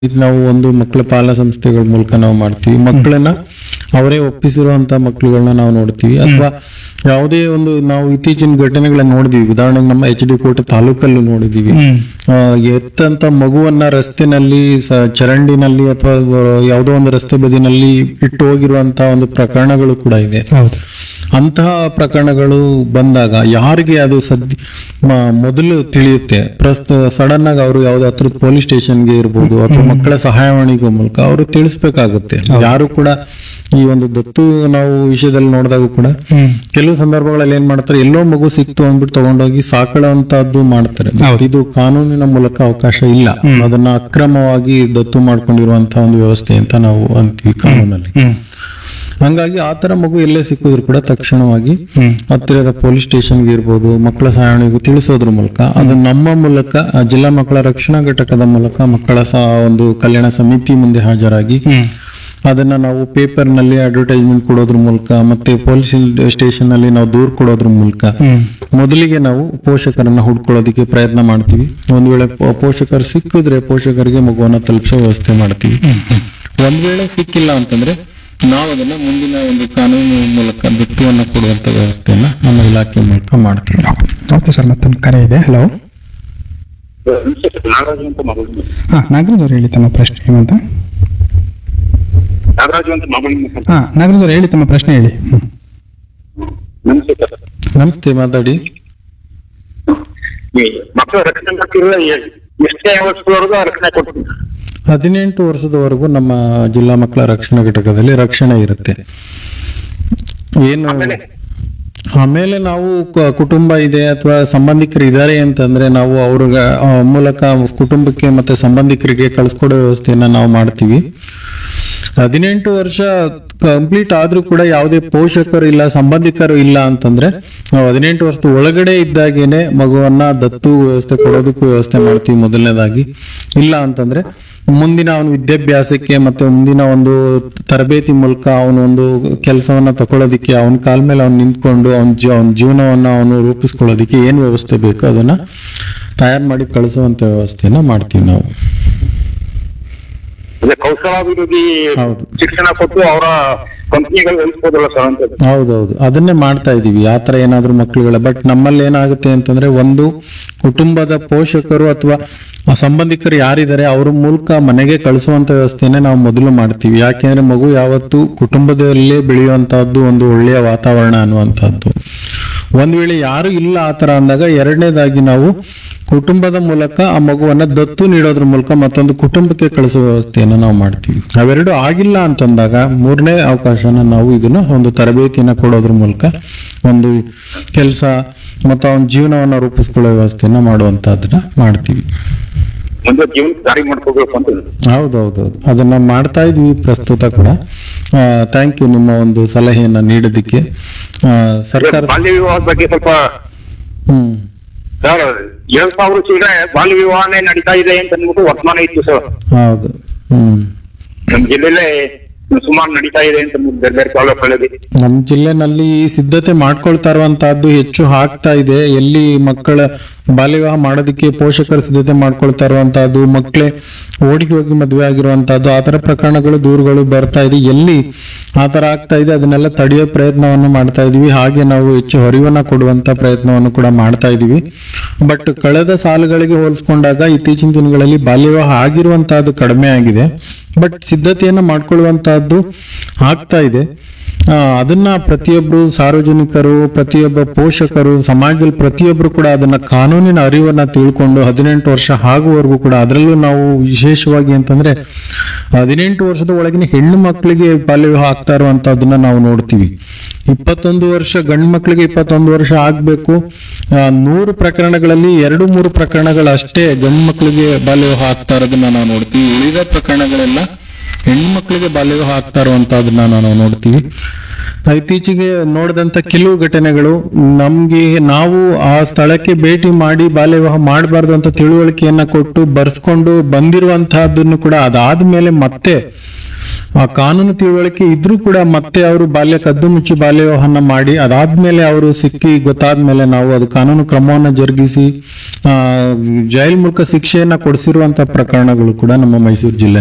ಇದು ನಾವು ಒಂದು ಮಕ್ಕಳ ಪಾಲ ಸಂಸ್ಥೆಗಳ ಮೂಲಕ ನಾವು ಮಾಡ್ತೀವಿ ಮಕ್ಕಳನ್ನ ಅವರೇ ಒಪ್ಪಿಸಿರುವಂತ ಮಕ್ಕಳುಗಳನ್ನ ನಾವು ನೋಡ್ತೀವಿ ಅಥವಾ ಯಾವುದೇ ಒಂದು ನಾವು ಇತ್ತೀಚಿನ ಘಟನೆಗಳನ್ನ ನೋಡಿದೀವಿ ಉದಾಹರಣೆಗೆ ನಮ್ಮ ಎಚ್ ಡಿ ಕೋಟೆ ತಾಲೂಕಲ್ಲೂ ನೋಡಿದೀವಿ ಹ್ಮ್ ಆ, ಎತ್ತಂತ ಮಗುವನ್ನ ರಸ್ತೆನಲ್ಲಿ ಸ- ಚರಂಡಿನಲ್ಲಿ ಅಥವಾ ಯಾವುದೋ ಒಂದು ರಸ್ತೆ ಬದಿನಲ್ಲಿ ಇಟ್ಟು ಹೋಗಿರುವಂತಹ ಒಂದು ಪ್ರಕರಣಗಳು ಕೂಡ ಇದೆ ಹೌದು ಅಂತಹ ಪ್ರಕರಣಗಳು ಬಂದಾಗ ಯಾರಿಗೆ ಅದು ಸದ್ಯ ಮ- ಮೊದಲು ತಿಳಿಯುತ್ತೆ ಪ್ರಸ್ತ ಸಡನ್ ಆಗಿ ಅವರು ಯಾವ್ದು ಹತ್ರದ ಪೊಲೀಸ್ ಸ್ಟೇಷನ್ಗೆ ಇರ್ಬೋದು ಅಥವಾ ಮಕ್ಕಳ ಸಹಾಯವಾಣಿಗೆ ಮೂಲಕ ಅವರು ತಿಳಿಸ್ಬೇಕಾಗುತ್ತೆ ಯಾರು ಕೂಡ ಈ ಒಂದು ದತ್ತು ನಾವು ವಿಷಯದಲ್ಲಿ ನೋಡಿದಾಗ ಕೂಡ ಹ್ಮ್ ಕೆಲವು ಸಂದರ್ಭಗಳಲ್ಲಿ ಏನ್ ಮಾಡ್ತಾರೆ ಎಲ್ಲೋ ಮಗು ಸಿಕ್ತು ಅಂದ್ಬಿಟ್ಟು ತಗೊಂಡೋಗಿ ಸಾಕೊಳ್ಳುವಂತಹದ್ದು ಮಾಡ್ತಾರೆ ಹೌದು. ಇದು ಕಾನೂನಿನ ಮೂಲಕ ಅವಕಾಶ ಇಲ್ಲ ಅದನ್ನ ಅಕ್ರಮವಾಗಿ ದತ್ತು ಮಾಡ್ಕೊಂಡಿರುವಂತಹ ಒಂದು ವ್ಯವಸ್ಥೆ ಅಂತ ನಾವು ಅಂತೀವಿ ಕಾನೂನಲ್ಲಿ ಹ್ಮ್ ಹಂಗಾಗಿ ಆ ತರ ಮಗು ಎಲ್ಲೇ ಸಿಕ್ಕಿದ್ರು ಕೂಡ ತಕ್ಷಣವಾಗಿ ಹ್ಮ್ ಹತ್ತಿರದ ಪೊಲೀಸ್ ಸ್ಟೇಷನ್ಗೆ ಇರ್ಬೋದು ಮಕ್ಕಳ ಸಹಾಯಣಿಗೂ ತಿಳಿಸೋದ್ರ ಮೂಲಕ ಅದು ನಮ್ಮ ಮೂಲಕ ಆ ಜಿಲ್ಲಾ ಮಕ್ಕಳ ರಕ್ಷಣಾ ಘಟಕದ ಮೂಲಕ ಮಕ್ಕಳ ಸ- ಒಂದು ಕಲ್ಯಾಣ ಸಮಿತಿ ಮುಂದೆ ಹಾಜರಾಗಿ ಹ್ಮ್ ಅದನ್ನ ನಾವು ಪೇಪರ್ ನಲ್ಲಿ ಅಡ್ವರ್ಟೈಸ್ಮೆಂಟ್ ಕೊಡೋದ್ರ ಮೂಲಕ ಮತ್ತೆ ಪೊಲೀಸ್ ಸ್ಟೇಷನ್ ನಲ್ಲಿ ನಾವು ದೂರ್ ಕೊಡೋದ್ರ ಮೂಲಕ ಹ್ಮ್ ಮೊದಲಿಗೆ ನಾವು ಪೋಷಕರನ್ನ ಹುಡ್ಕೊಳ್ಳೋದಕ್ಕೆ ಪ್ರಯತ್ನ ಮಾಡ್ತೀವಿ ಒಂದ್ ವೇಳೆ ಪೋ- ಪೋಷಕರು ಸಿಕ್ಕಿದ್ರೆ ಪೋಷಕರಿಗೆ ಮಗುವನ್ನ ತಲುಪಿಸೋ ವ್ಯವಸ್ಥೆ ಮಾಡ್ತೀವಿ ಒಂದ್ ವೇಳೆ ಸಿಕ್ಕಿಲ್ಲ ಅಂತಂದ್ರೆ ನಾವು ಅದನ್ನ ಮುಂದಿನ ಒಂದು ಕಾನೂನು ಮೂಲಕ ದತ್ತುವನ್ನ ಕೊಡುವಂತ ವ್ಯವಸ್ಥೆಯನ್ನ ನಮ್ಮ ಇಲಾಖೆ ಮೂಲಕ ಮಾಡ್ತೀವಿ ಓಕೆ ಸರ್ ಮತ್ತೊಂದು ಕರೆ ಇದೆ ಹಲೋ ನಾಗರಾಜು ಅಂತ ಮಗಳು ಹಾ ನಾಗರಾಜ್ ಅವ್ರು ಹೇಳಿ ತಮ್ಮ ಪ್ರಶ್ನೆ ಏನಂತ ನಾಗರಾಜು ಅಂತ ಮಗಳು ಹಾ ನಾಗರಾಜ್ ಅವ್ರು ಹೇಳಿ ತಮ್ಮ ಪ್ರಶ್ನೆ ಹೇಳಿ ಹ್ಮ್. ನಮಸ್ತೆ ಸರ್ ನಮಸ್ತೆ ಮಾತಾಡಿ ಈ ಮಕ್ಕಳ ರಕ್ಷಣೆ ಮಾಡ್ತಿರಲ್ಲ ಎಷ್ಟೇ ವರ್ಷದವರೆಗೂ ರಕ್ಷಣೆ ಕೊಟ್ಟು ಹದಿನೆಂಟು ವರ್ಷದವರೆಗೂ ನಮ್ಮ ಜಿಲ್ಲಾ ಮಕ್ಕಳ ರಕ್ಷಣಾ ಘಟಕದಲ್ಲಿ ರಕ್ಷಣೆ ಇರುತ್ತೆ ಏನು ಆಮೇಲೆ ನಾವು ಕ- ಕುಟುಂಬ ಇದೆ ಅಥವಾ ಸಂಬಂಧಿಕರು ಇದ್ದಾರೆ ಅಂತಂದ್ರೆ ನಾವು ಅವ್ರ ಮೂಲಕ ಕುಟುಂಬಕ್ಕೆ ಮತ್ತೆ ಸಂಬಂಧಿಕರಿಗೆ ಕಳಿಸ್ಕೊಡೋ ವ್ಯವಸ್ಥೆಯನ್ನ ನಾವು ಮಾಡ್ತೀವಿ ಹದಿನೆಂಟು ವರ್ಷ ಕಂಪ್ಲೀಟ್ ಆದ್ರೂ ಕೂಡ ಯಾವುದೇ ಪೋಷಕರು ಇಲ್ಲ ಸಂಬಂಧಿಕರು ಇಲ್ಲ ಅಂತಂದ್ರೆ ನಾವು ಹದಿನೆಂಟು ವರ್ಷದ ಒಳಗಡೆ ಇದ್ದಾಗೇನೆ ಮಗುವನ್ನ ದತ್ತು ವ್ಯವಸ್ಥೆ ಕೊಡೋದಕ್ಕೂ ವ್ಯವಸ್ಥೆ ಮಾಡ್ತೀವಿ ಮೊದಲನೇದಾಗಿ ಇಲ್ಲ ಅಂತಂದ್ರೆ ಮುಂದಿನ ಅವನ ವಿದ್ಯಾಭ್ಯಾಸಕ್ಕೆ ಮತ್ತೆ ಮುಂದಿನ ಒಂದು ತರಬೇತಿ ಮೂಲಕ ಅವನ ಒಂದು ಕೆಲಸವನ್ನ ತಗೊಳ್ಳೋದಿಕ್ಕೆ ಅವನ ಕಾಲ ಮೇಲೆ ಅವ್ನು ನಿಂತ್ಕೊಂಡು ಅವನ ಅವನ ಜೀವನವನ್ನ ಅವನು ರೂಪಿಸ್ಕೊಳ್ಳೋದಿಕ್ಕೆ ಏನ್ ವ್ಯವಸ್ಥೆ ಬೇಕೋ ಅದನ್ನ ತಯಾರು ಮಾಡಿ ಕಳಿಸುವಂತ ವ್ಯವಸ್ಥೆಯನ್ನ ಮಾಡ್ತೀವಿ ನಾವು ಅದೇ ಕೌಶಲಾಭಿವೃದ್ಧಿ ಹೌದು. ಶಿಕ್ಷಣ ಕೊಟ್ಟು ಅವರ ಕಂಪ್ನಿಗಳು ವಹಿಸ್ಬೋದಲ್ಲ ಸರ್ ಅಂತ ಹೌದೌದು ಅದನ್ನೇ ಮಾಡ್ತಾ ಇದೀವಿ ಆ ತರ ಏನಾದ್ರೂ ಮಕ್ಕಳುಗಳ ಬಟ್ ನಮ್ಮಲ್ಲಿ ಏನಾಗುತ್ತೆ ಅಂತಂದ್ರೆ ಒಂದು ಕುಟುಂಬದ ಪೋಷಕರು ಅಥವಾ ಆ ಸಂಬಂಧಿಕರು ಯಾರಿದ್ದಾರೆ ಅವ್ರ ಮೂಲಕ ಮನೆಗೆ ಕಳಿಸುವಂತ ವ್ಯವಸ್ಥೆನೆ ನಾವು ಮೊದಲು ಮಾಡ್ತೀವಿ ಯಾಕೆಂದ್ರೆ ಮಗು ಯಾವತ್ತು ಕುಟುಂಬದಲ್ಲೇ ಬೆಳೆಯುವಂತಹದ್ದು ಒಂದು ಒಳ್ಳೆಯ ವಾತಾವರಣ ಅನ್ನುವಂಥದ್ದು ಒಂದ್ ವೇಳೆ ಯಾರು ಇಲ್ಲ ಆ ತರ ಅಂದಾಗ ಎರಡನೇದಾಗಿ ನಾವು ಕುಟುಂಬದ ಮೂಲಕ ಆ ಮಗುವನ್ನ ದತ್ತು ನೀಡೋದ್ರ ಮೂಲಕ ಮತ್ತೊಂದು ಕುಟುಂಬಕ್ಕೆ ಕಳಿಸುವ ವ್ಯವಸ್ಥೆಯನ್ನ ನಾವು ಮಾಡ್ತೀವಿ ಅವೆರಡು ಆಗಿಲ್ಲ ಅಂತಂದಾಗ ಮೂರನೇ ಅವಕಾಶನ ನಾವು ಇದನ್ನ ಒಂದು ತರಬೇತಿಯನ್ನ ಕೊಡೋದ್ರ ಮೂಲಕ ಒಂದು ಕೆಲಸ ಮತ್ತು ಅವನ ಜೀವನವನ್ನ ರೂಪಿಸ್ಕೊಳ್ಳೋ ವ್ಯವಸ್ಥೆಯನ್ನ ಮಾಡುವಂತಹದನ್ನ ಮಾಡ್ತೀವಿ ಮುಂದೆ ಜೀವನ ದಾರಿ ಮಾಡ್ಕೋಬೇಕು ಅಂತ ಹೌದೌದೌದು ಅದನ್ನ ಮಾಡ್ತಾ ಇದ್ವಿ ಪ್ರಸ್ತುತ ಕೂಡ ಥ್ಯಾಂಕ್ ಯು ನಿಮ್ಮ ಒಂದು ಸಲಹೆಯನ್ನ ನೀಡೋದಕ್ಕೆ ಆ, ಸರ್ಕಾರ ಬಾಲ್ಯ ವಿವಾಹದ ಬಗ್ಗೆ ಸ್ವಲ್ಪ ಹ್ಮ್ ಸರ್ ಎರಡ್ ಸಾವಿರ ವರ್ಷ ಬಾಲ್ಯ ವಿವಾಹನೇ ನಡೀತಾ ಇದೆ ಅಂತ ಅಂದ್ಬಿಟ್ಟು ವರ್ತಮಾನ ಇತ್ತು ಸರ್ ಹೌದು ಹ್ಮ್ ನಮ್ ಜಿಲ್ಲೆಲೇ ಸುಮಾರು ನಡೀತಾ ಇದೆ ಅಂತ ಅಂದ್ಬಿಟ್ಟು ಬೇರೆ ಬೇರೆ ತಾಲೂಕುಗಳಲ್ಲಿ ನಮ್ಮ ಜಿಲ್ಲೆನಲ್ಲಿ ಈ ಸಿದ್ಧತೆ ಮಾಡ್ಕೊಳ್ತಾ ಇರುವಂತಹದ್ದು ಹೆಚ್ಚು ಆಗ್ತಾ ಇದೆ ಎಲ್ಲಿ ಮಕ್ಕಳ ಬಾಲ್ಯ ವಿವಾಹ ಮಾಡೋದಕ್ಕೆ ಪೋಷಕರು ಸಿದ್ಧತೆ ಮಾಡ್ಕೊಳ್ತಾ ಇರುವಂತಹದ್ದು ಮಕ್ಕಳೇ ಓಡಿ ಹೋಗಿ ಮದುವೆ ಆಗಿರುವಂತಹದ್ದು ಆ ತರ ಪ್ರಕರಣಗಳು ದೂರುಗಳು ಬರ್ತಾ ಇದೆ ಎಲ್ಲಿ ಆ ತರ ಆಗ್ತಾ ಇದೆ ಅದನ್ನೆಲ್ಲ ತಡೆಯೋ ಪ್ರಯತ್ನವನ್ನು ಮಾಡ್ತಾ ಇದೀವಿ ಹಾಗೆ ನಾವು ಹೆಚ್ಚು ಹೊರಿವನ್ನ ಕೊಡುವಂತ ಪ್ರಯತ್ನವನ್ನು ಕೂಡ ಮಾಡ್ತಾ ಇದೀವಿ ಬಟ್ ಕಳೆದ ಸಾಲುಗಳಿಗೆ ಹೋಲಿಸ್ಕೊಂಡಾಗ ಇತ್ತೀಚಿನ ದಿನಗಳಲ್ಲಿ ಬಾಲ್ಯ ವಿವಾಹ ಆಗಿರುವಂತಹದ್ದು ಕಡಿಮೆ ಆಗಿದೆ ಬಟ್ ಸಿದ್ಧತೆಯನ್ನ ಮಾಡ್ಕೊಳ್ಳುವಂತಹದ್ದು ಆಗ್ತಾ ಇದೆ ಆ, ಅದನ್ನ ಪ್ರತಿಯೊಬ್ರು ಸಾರ್ವಜನಿಕರು ಪ್ರತಿಯೊಬ್ಬ ಪೋಷಕರು ಸಮಾಜದಲ್ಲಿ ಪ್ರತಿಯೊಬ್ರು ಕೂಡ ಅದನ್ನ ಕಾನೂನಿನ ಅರಿವನ್ನ ತಿಳ್ಕೊಂಡು ಹದಿನೆಂಟು ವರ್ಷ ಆಗುವವರೆಗೂ ಕೂಡ ಅದರಲ್ಲೂ ನಾವು ವಿಶೇಷವಾಗಿ ಅಂತಂದ್ರೆ ಹದಿನೆಂಟು ವರ್ಷದ ಒಳಗಿನ ಹೆಣ್ಣು ಮಕ್ಕಳಿಗೆ ಬಾಲ್ಯ ವಿವಾಹ ಆಗ್ತಾ ಇರುವಂತಹದನ್ನ ನಾವು ನೋಡ್ತೀವಿ ಇಪ್ಪತ್ತೊಂದು ವರ್ಷ ಗಂಡು ಮಕ್ಕಳಿಗೆ ಇಪ್ಪತ್ತೊಂದು ವರ್ಷ ಆಗ್ಬೇಕು ಆ, ನೂರು ಪ್ರಕರಣಗಳಲ್ಲಿ ಎರಡು ಮೂರು ಪ್ರಕರಣಗಳಷ್ಟೇ ಗಂಡು ಮಕ್ಕಳಿಗೆ ಬಾಲ್ಯ ವಿವಾಹ ಆಗ್ತಾ ಇರೋದನ್ನ ನಾವು ನೋಡ್ತೀವಿ ಉಳಿದ ಪ್ರಕರಣಗಳೆಲ್ಲ ಹೆಣ್ಣು ಮಕ್ಕಳಿಗೆ ಬಾಲ್ಯ ವಿವಾಹ ಆಗ್ತಾ ಇರುವಂತಹದನ್ನ ನಾವು ನೋಡ್ತೀವಿ ಇತ್ತೀಚೆಗೆ ನೋಡಿದಂತ ಕೆಲವು ಘಟನೆಗಳು ನಮ್ಗೆ ನಾವು ಆ ಸ್ಥಳಕ್ಕೆ ಭೇಟಿ ಮಾಡಿ ಬಾಲ್ಯ ವಿವಾಹ ಮಾಡಬಾರ್ದು ಅಂತ ತಿಳುವಳಿಕೆಯನ್ನ ಕೊಟ್ಟು ಬರ್ಸ್ಕೊಂಡು ಬಂದಿರುವಂತಹದ್ದನ್ನು ಕೂಡ ಅದಾದ್ಮೇಲೆ ಮತ್ತೆ ಆ ಕಾನೂನು ತಿಳುವಳಿಕೆ ಇದ್ರೂ ಕೂಡ ಮತ್ತೆ ಅವರು ಬಾಲ್ಯ ಕದ್ದು ಮುಚ್ಚಿ ಬಾಲ್ಯ ವಿವಾಹನ ಮಾಡಿ ಅದಾದ್ಮೇಲೆ ಅವರು ಸಿಕ್ಕಿ ಗೊತ್ತಾದ್ಮೇಲೆ ನಾವು ಅದು ಕಾನೂನು ಕ್ರಮವನ್ನ ಜರುಗಿಸಿ ಆ ಜೈಲ್ ಮೂಲಕ ಶಿಕ್ಷೆಯನ್ನ ಕೊಡಿಸಿರುವಂತ ಪ್ರಕರಣಗಳು ಕೂಡ ನಮ್ಮ ಮೈಸೂರು ಜಿಲ್ಲೆ